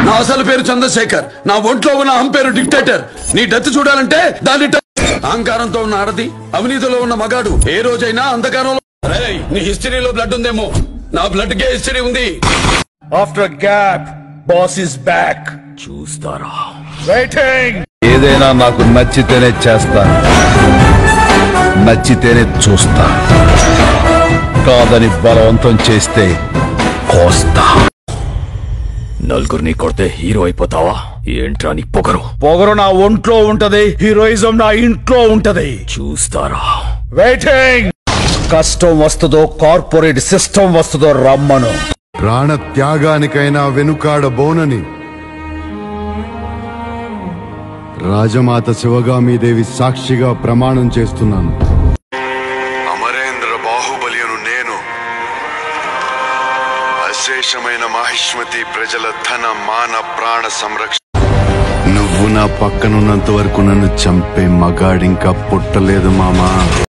నా అసలు పేరు చంద్రశేఖర్ నా ఒంట్లో ఉన్న అహం పేరు డిక్టేటర్ నీ డెత్ చూడాలంటే దాని ట- అహంకారంతో ఉన్న ఆడది అవినీతిలో ఉన్న మగాడు ఏ రోజైనా అంధకారంలో రేయ్, నీ హిస్టరీలో బ్లడ్ ఉందేమో నా బ్లడ్ కే హిస్టరీ ఉంది After a gap, boss is back. చూస్తారా Waiting. ఏదైనా నాకు నచ్చితేనే చేస్తాను నచ్చితేనే చూస్తా కాదని బలవంతం చేస్తే కోస్తా నలుగురిని కొడితే హీరో అయిపోతావా ఏంట్రా నీ పొగరు పొగరు నా ఒంట్లో ఉంటది హీరోయిజం నా ఇంట్లో ఉంటది చూస్తారా వెయిటింగ్ కష్టం వస్తుందో కార్పొరేట్ సిస్టమ్ వస్తుందో రమ్మను ప్రాణ త్యాగానికైనా వెనుకాడబోనని రాజమాత శివగామీదేవి సాక్షిగా ప్రమాణం చేస్తున్నాను అమరేంద్ర బాహుబలియను నేను అశేషమైన మహిష్మతి ప్రజల ధన మాన ప్రాణ సంరక్షణ నువ్వు నా పక్కనున్నంత వరకు నన్ను చంపే మగాడింకా పుట్టలేదు మామా